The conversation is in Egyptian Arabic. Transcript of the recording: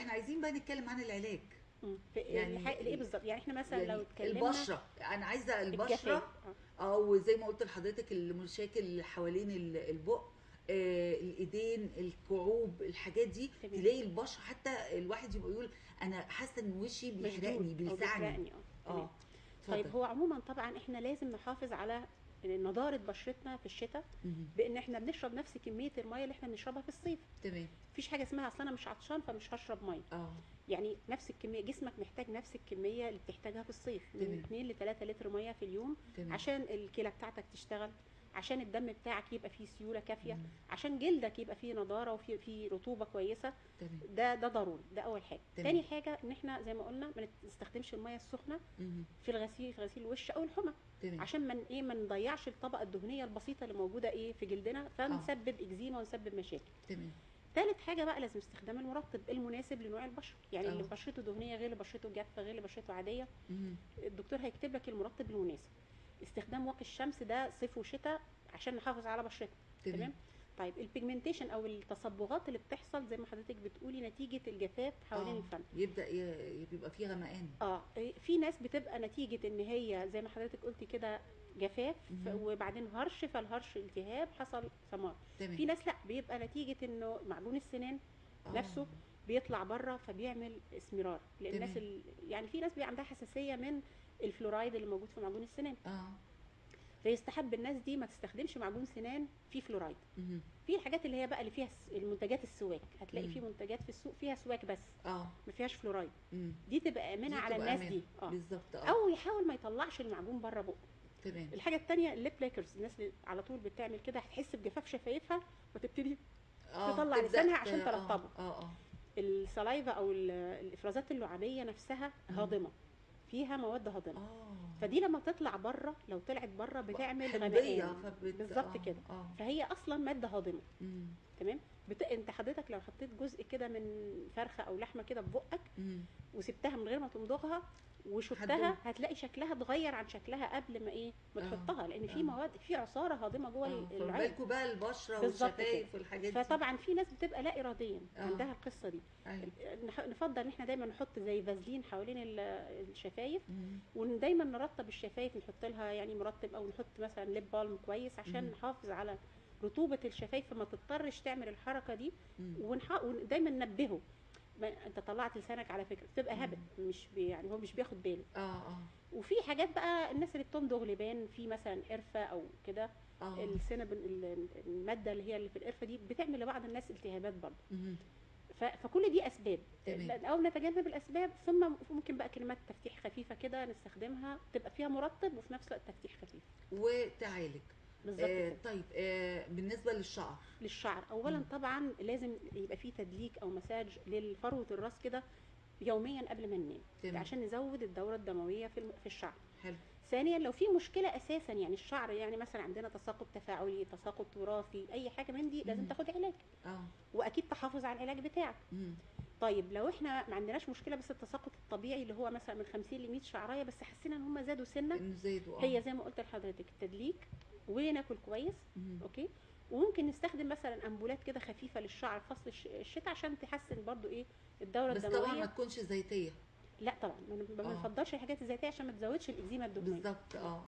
احنا عايزين بقى نتكلم عن العلاج مم. في يعني- يعني ايه بالظبط يعني احنا مثلا لو يعني اتكلمنا البشره انا عايزه البشره الجفاف آه. او زي ما قلت لحضرتك المشاكل اللي حوالين ال- البق آه الايدين الكعوب الحاجات دي تمام. تلاقي البشره حتى الواحد يبقى يقول انا حاسه ان وشي بيحرقني مشدود أو بيلسعني بيحرقني، اه تمام. اه طيب اتفضل. هو عموما طبعا احنا لازم نحافظ على نضاره بشرتنا في الشتاء مهم. بان احنا بنشرب نفس كميه الميه اللي احنا بنشربها في الصيف تمام مفيش حاجه اسمها اصل انا مش عطشان فمش هشرب ميه اه يعني نفس الكميه جسمك محتاج نفس الكميه اللي بتحتاجها في الصيف تمام. من 2 ل 3 لتر ميه في اليوم تمام عشان الكلى بتاعتك تشتغل عشان الدم بتاعك يبقى فيه سيوله كافيه مم. عشان جلدك يبقى فيه نضاره وفيه فيه رطوبه كويسه تمام ده ده ضروري ده اول حاجه تمام. تاني حاجه ان احنا زي ما قلنا ما نستخدمش الميه السخنه مهم. في الغسيل في غسيل الوش او الحمى تمام عشان من ايه ما نضيعش الطبقه الدهنيه البسيطه اللي موجوده ايه في جلدنا فنسبب اكزيما ونسبب مشاكل تمام ثالث حاجه بقى لازم استخدام المرطب المناسب لنوع البشره يعني آه. اللي بشرته دهنيه غير اللي بشرته جافه غير اللي بشرته عاديه مهم. الدكتور هيكتب لك المرطب المناسب استخدام واقي الشمس ده صيف وشتاء عشان نحافظ على بشرتنا تمام تمام طيب البيجمنتيشن او التصبغات اللي بتحصل زي ما حضرتك بتقولي نتيجه الجفاف حوالين آه. الفم يبدا ي- يبقى فيه غمقان اه إيه، في ناس بتبقى نتيجه ان هي زي ما حضرتك قلتي كده جفاف ف- مهم. وبعدين هرش فالهرش التهاب حصل سمار تمام في ناس لا بيبقى نتيجه انه معجون السنان آه. نفسه بيطلع بره فبيعمل اسمرار لان الناس تمام. ال... يعني في ناس بيبقى عندها حساسيه من الفلورايد اللي موجود في معجون السنان اه فيستحب الناس دي ما تستخدمش معجون سنان فيه فلورايد مهم. في الحاجات اللي هي بقى اللي فيها الس- المنتجات السواك هتلاقي مم. في منتجات في السوق فيها سواك بس اه ما فيهاش فلورايد مم. دي تبقى امنه دي على تبقى الناس أمان. دي اه بالظبط اه او يحاول ما يطلعش المعجون بره بقه تمام الحاجه الثانيه الليب لايكرز الناس اللي على طول بتعمل كده هتحس بجفاف شفايفها وتبتدي اه تطلع تبدأ لسانها ت- عشان آه، ترطبه. اه اه السلايفا او ال- الافرازات اللعابيه نفسها مم. هاضمه فيها مواد هاضمه اه فدي لما تطلع بره لو طلعت بره بتعمل حمضية، غمقان فبت- بالظبط آه، كده اه فهي اصلا ماده هاضمه مم. تمام بت... انت حضرتك لو حطيت جزء كده من فرخه او لحمه كده في بقك مم. وسبتها من غير ما تمضغها وشفتها هتدوب. هتلاقي شكلها اتغير عن شكلها قبل ما ايه ما آه. تحطها لان في آه. مواد في عصاره هاضمه جوه اه ال- فما العين بالكوا بقى البشره بالظبط والشفايف كده. والحاجات دي فطبعا في ناس بتبقى لا اراديا آه. عندها القصه دي أيوة. نح- نفضل ان احنا دايما نحط زي فازلين حوالين ال- الشفايف مم. ودايما نرطب الشفايف نحط لها يعني مرطب او نحط مثلا ليب بالم كويس عشان مم. نحافظ على رطوبه الشفايف فما تضطرش تعمل الحركه دي مم. ونح... ودايما ننبهه ما انت طلعت لسانك على فكره بتبقى مم. هبل مش بي يعني هو مش بياخد باله اه اه وفي حاجات بقى الناس اللي بتمضغ لبان في مثلا قرفه او كده اه السينابون ال- الماده اللي هي اللي في القرفه دي بتعمل لبعض الناس التهابات برضه مم. ف- فكل دي اسباب تمام. لأن- او نتجنب الاسباب ثم ممكن بقى كلمات تفتيح خفيفه كده نستخدمها تبقى فيها مرطب وفي نفس الوقت تفتيح خفيف وتعالج بالظبط آه كده. طيب آه بالنسبه للشعر للشعر اولا مم. طبعا لازم يبقى فيه تدليك او مساج للفروه الراس كده يوميا قبل ما ننام تمام. عشان نزود الدوره الدمويه في الم- في الشعر حلو ثانيا لو في مشكله اساسا يعني الشعر يعني مثلا عندنا تساقط تفاعلي تساقط وراثي اي حاجه من دي لازم مم. تاخد علاج اه واكيد تحافظ على العلاج بتاعك مم. طيب لو احنا ما عندناش مشكله بس التساقط الطبيعي اللي هو مثلا من 50 ل 100 شعرايه بس حسينا ان هم زادوا سنه انه زادوا اه هي زي ما قلت لحضرتك التدليك وناكل كويس مم. اوكي وممكن نستخدم مثلا امبولات كده خفيفه للشعر في فصل الش- الشتاء عشان تحسن برضو ايه الدوره بس طبعا ما الدمويه تكونش زيتيه لا طبعا ما ما آه. بنفضلش الحاجات الزيتيه عشان ما تزودش الاكزيما الدهنيه بالظبط اه